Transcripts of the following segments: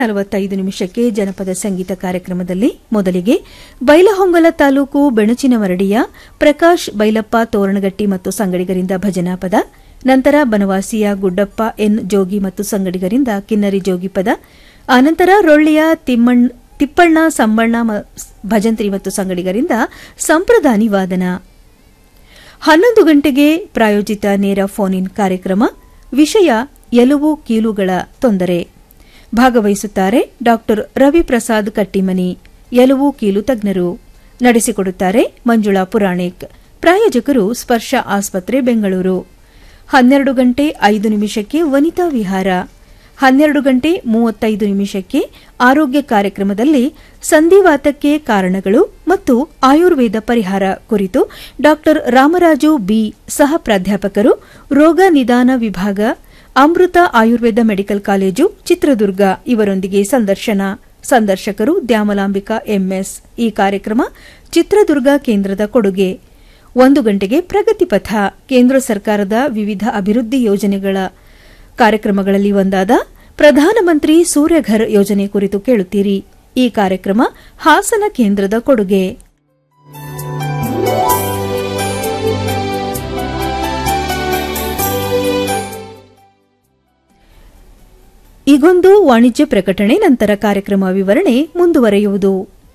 ನಲವತ್ತೈದು ನಿಮಿಷಕ್ಕೆ ಜನಪದ ಸಂಗೀತ ಕಾರ್ಯಕ್ರಮದಲ್ಲಿ ಮೊದಲಿಗೆ ಬೈಲಹೊಂಗಲ ತಾಲೂಕು ಬೆಣಚಿನವರಡಿಯ ಪ್ರಕಾಶ್ ಬೈಲಪ್ಪ ತೋರಣಗಟ್ಟಿ ಮತ್ತು ಸಂಗಡಿಗರಿಂದ ಭಜನಾ ಪದ ನಂತರ ಬನವಾಸಿಯ ಗುಡ್ಡಪ್ಪ ಎನ್ ಜೋಗಿ ಮತ್ತು ಸಂಗಡಿಗರಿಂದ ಕಿನ್ನರಿ ಜೋಗಿ ಪದ ಆನಂತರ ರೊಳ್ಳಿಯ ತಿಮ್ಮಣ್ಣ ತಿಪ್ಪಣ್ಣ ಸಂಬಣ್ಣ ಮ- ಭಜಂತ್ರಿ ಮತ್ತು ಸಂಗಡಿಗರಿಂದ ಸಂಪ್ರದಾನಿ ವಾದನ ಹನ್ನೊಂದು ಗಂಟೆಗೆ ಪ್ರಾಯೋಜಿತ ನೇರ ಫೋನ್ ಇನ್ ಕಾರ್ಯಕ್ರಮ ವಿಷಯ ಎಲುವು ಕೀಲುಗಳ ತೊಂದರೆ ಭಾಗವಹಿಸುತ್ತಾರೆ ಡಾ ರವಿಪ್ರಸಾದ್ ಕಟ್ಟಿಮನಿ ಎಲುವು ಕೀಲು ತಜ್ಞರು ನಡೆಸಿಕೊಡುತ್ತಾರೆ ಮಂಜುಳಾ ಪುರಾಣಿಕ್ ಪ್ರಾಯೋಜಕರು ಸ್ಪರ್ಶ ಆಸ್ಪತ್ರೆ ಬೆಂಗಳೂರು ಹನ್ನೆರಡು ಗಂಟೆ ಐದು ನಿಮಿಷಕ್ಕೆ ವನಿತಾ ವಿಹಾರ ಹನ್ನೆರಡು ಗಂಟೆ ಮೂವತ್ತೈದು ನಿಮಿಷಕ್ಕೆ ಆರೋಗ್ಯ ಕಾರ್ಯಕ್ರಮದಲ್ಲಿ ಸಂಧಿವಾತಕ್ಕೆ ಕಾರಣಗಳು ಮತ್ತು ಆಯುರ್ವೇದ ಪರಿಹಾರ ಕುರಿತು ಡಾ ರಾಮರಾಜು ಬಿ ಸಹ ಪ್ರಾಧ್ಯಾಪಕರು ರೋಗ ನಿದಾನ ವಿಭಾಗ ಅಮೃತ ಆಯುರ್ವೇದ ಮೆಡಿಕಲ್ ಕಾಲೇಜು ಚಿತ್ರದುರ್ಗ ಇವರೊಂದಿಗೆ ಸಂದರ್ಶನ ಸಂದರ್ಶಕರು ದ್ಯಾಮಲಾಂಬಿಕಾ ಎಂಎಸ್ ಈ ಕಾರ್ಯಕ್ರಮ ಚಿತ್ರದುರ್ಗ ಕೇಂದ್ರದ ಕೊಡುಗೆ ಒಂದು ಗಂಟೆಗೆ ಪ್ರಗತಿಪಥ ಕೇಂದ್ರ ಸರ್ಕಾರದ ವಿವಿಧ ಅಭಿವೃದ್ಧಿ ಯೋಜನೆಗಳ ಕಾರ್ಯಕ್ರಮಗಳಲ್ಲಿ ಒಂದಾದ ಪ್ರಧಾನಮಂತ್ರಿ ಸೂರ್ಯಘರ್ ಯೋಜನೆ ಕುರಿತು ಕೇಳುತ್ತೀರಿ ಈ ಕಾರ್ಯಕ್ರಮ ಹಾಸನ ಕೇಂದ್ರದ ಕೊಡುಗೆ ಈಗೊಂದು ವಾಣಿಜ್ಯ ಪ್ರಕಟಣೆ ನಂತರ ಕಾರ್ಯಕ್ರಮ ವಿವರಣೆ ಮುಂದುವರೆಯುವುದು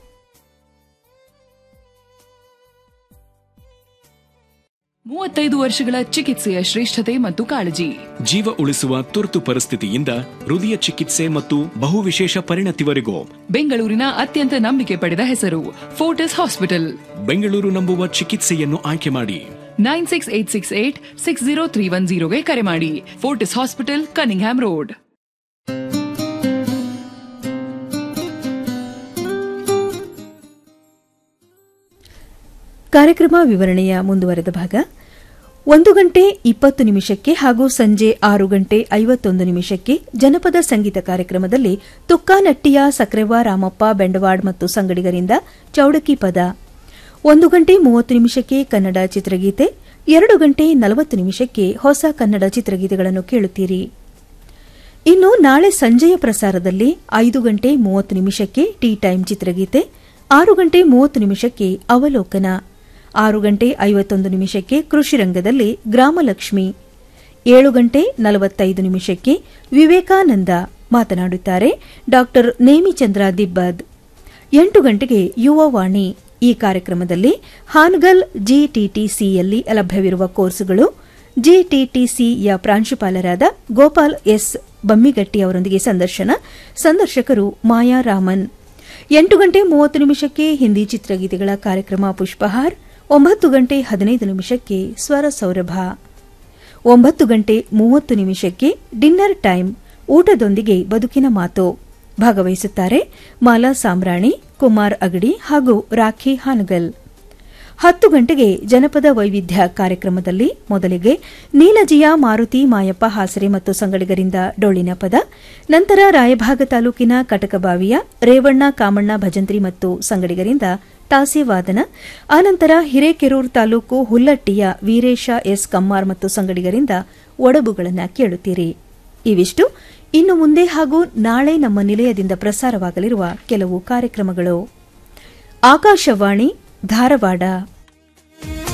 ಮೂವತ್ತೈದು ವರ್ಷಗಳ ಚಿಕಿತ್ಸೆಯ ಶ್ರೇಷ್ಠತೆ ಮತ್ತು ಕಾಳಜಿ ಜೀವ ಉಳಿಸುವ ತುರ್ತು ಪರಿಸ್ಥಿತಿಯಿಂದ ಹೃದಯ ಚಿಕಿತ್ಸೆ ಮತ್ತು ಬಹುವಿಶೇಷ ಪರಿಣತಿವರೆಗೂ ಬೆಂಗಳೂರಿನ ಅತ್ಯಂತ ನಂಬಿಕೆ ಪಡೆದ ಹೆಸರು ಫೋರ್ಟಿಸ್ ಹಾಸ್ಪಿಟಲ್ ಬೆಂಗಳೂರು ನಂಬುವ ಚಿಕಿತ್ಸೆಯನ್ನು ಆಯ್ಕೆ ಮಾಡಿ nine six eight six eight six zero three one ಜೀರೋಗೆ ಕರೆ ಮಾಡಿ ಫೋರ್ಟಿಸ್ ಹಾಸ್ಪಿಟಲ್ ಕನಿಂಗ್ಹ್ಯಾಮ್ ರೋಡ್ ಕಾರ್ಯಕ್ರಮ ವಿವರಣೆಯ ಮುಂದುವರೆದ ಭಾಗ ಒಂದು ಗಂಟೆ ಇಪ್ಪತ್ತು ನಿಮಿಷಕ್ಕೆ ಹಾಗೂ ಸಂಜೆ ಆರು ಗಂಟೆ ಐವತ್ತೊಂದು ನಿಮಿಷಕ್ಕೆ ಜನಪದ ಸಂಗೀತ ಕಾರ್ಯಕ್ರಮದಲ್ಲಿ ತುಕ್ಕಾನಟ್ಟಿಯ ಸಕ್ರೆವ್ವ ರಾಮಪ್ಪ ಬೆಂಡವಾಡ್ ಮತ್ತು ಸಂಗಡಿಗರಿಂದ ಚೌಡಕಿ ಪದ ಒಂದು ಗಂಟೆ ಮೂವತ್ತು ನಿಮಿಷಕ್ಕೆ ಕನ್ನಡ ಚಿತ್ರಗೀತೆ ಎರಡು ಗಂಟೆ ನಲವತ್ತು ನಿಮಿಷಕ್ಕೆ ಹೊಸ ಕನ್ನಡ ಚಿತ್ರಗೀತೆಗಳನ್ನು ಕೇಳುತ್ತೀರಿ ಇನ್ನು ನಾಳೆ ಸಂಜೆಯ ಪ್ರಸಾರದಲ್ಲಿ ಐದು ಗಂಟೆ ಮೂವತ್ತು ನಿಮಿಷಕ್ಕೆ ಟೀ ಟೈಮ್ ಚಿತ್ರಗೀತೆ ಆರು ಗಂಟೆ ಮೂವತ್ತು ನಿಮಿಷಕ್ಕೆ ಅವಲೋಕನ ಆರು ಗಂಟೆ ಐವತ್ತೊಂದು ನಿಮಿಷಕ್ಕೆ ಕೃಷಿ ರಂಗದಲ್ಲಿ ಗ್ರಾಮಲಕ್ಷ್ಮಿ ಏಳು ಗಂಟೆ ನಲವತ್ತೈದು ನಿಮಿಷಕ್ಕೆ ವಿವೇಕಾನಂದ ಮಾತನಾಡುತ್ತಾರೆ ಡಾ ನೇಮಿಚಂದ್ರ ದಿಬ್ಬದ್ ಎಂಟು ಗಂಟೆಗೆ ಯುವವಾಣಿ ಈ ಕಾರ್ಯಕ್ರಮದಲ್ಲಿ ಹಾನಗಲ್ ಜಿಟಿಟಿಸಿಯಲ್ಲಿ ಲಭ್ಯವಿರುವ ಕೋರ್ಸುಗಳು ಜಿಟಿಟಿಸಿಯ ಪ್ರಾಂಶುಪಾಲರಾದ ಗೋಪಾಲ್ ಎಸ್ ಬಮ್ಮಿಗಟ್ಟಿ ಅವರೊಂದಿಗೆ ಸಂದರ್ಶನ ಸಂದರ್ಶಕರು ಮಾಯಾ ರಾಮನ್ ಎಂಟು ಗಂಟೆ ಮೂವತ್ತು ನಿಮಿಷಕ್ಕೆ ಹಿಂದಿ ಚಿತ್ರಗೀತೆಗಳ ಕಾರ್ಯಕ್ರಮ ಪುಷ್ಪಹಾರ್ ಒಂಬತ್ತು ಗಂಟೆ ಹದಿನೈದು ನಿಮಿಷಕ್ಕೆ ಸ್ವರ ಸೌರಭ ಒಂಬತ್ತು ಗಂಟೆ ಮೂವತ್ತು ನಿಮಿಷಕ್ಕೆ ಡಿನ್ನರ್ ಟೈಮ್ ಊಟದೊಂದಿಗೆ ಬದುಕಿನ ಮಾತು ಭಾಗವಹಿಸುತ್ತಾರೆ ಮಾಲಾ ಸಾಮ್ರಾಣಿ ಕುಮಾರ್ ಅಗಡಿ ಹಾಗೂ ರಾಖಿ ಹಾನಗಲ್ ಹತ್ತು ಗಂಟೆಗೆ ಜನಪದ ವೈವಿಧ್ಯ ಕಾರ್ಯಕ್ರಮದಲ್ಲಿ ಮೊದಲಿಗೆ ನೀಲಜಿಯ ಮಾರುತಿ ಮಾಯಪ್ಪ ಹಾಸರೆ ಮತ್ತು ಸಂಗಡಿಗರಿಂದ ಡೊಳ್ಳಿನ ಪದ ನಂತರ ರಾಯಭಾಗ ತಾಲೂಕಿನ ಕಟಕಬಾವಿಯ ರೇವಣ್ಣ ಕಾಮಣ್ಣ ಭಜಂತ್ರಿ ಮತ್ತು ಸಂಗಡಿಗರಿಂದ ತಾಸೆ ವಾದನ ಆನಂತರ ಹಿರೇಕೆರೂರು ತಾಲೂಕು ಹುಲ್ಲಟ್ಟಿಯ ವೀರೇಶ ಎಸ್ ಕಮ್ಮಾರ್ ಮತ್ತು ಸಂಗಡಿಗರಿಂದ ಒಡಬುಗಳನ್ನು ಕೇಳುತ್ತೀರಿ ಇವಿಷ್ಟು ಇನ್ನು ಮುಂದೆ ಹಾಗೂ ನಾಳೆ ನಮ್ಮ ನಿಲಯದಿಂದ ಪ್ರಸಾರವಾಗಲಿರುವ ಕೆಲವು ಕಾರ್ಯಕ್ರಮಗಳು ಆಕಾಶವಾಣಿ ಧಾರವಾಡ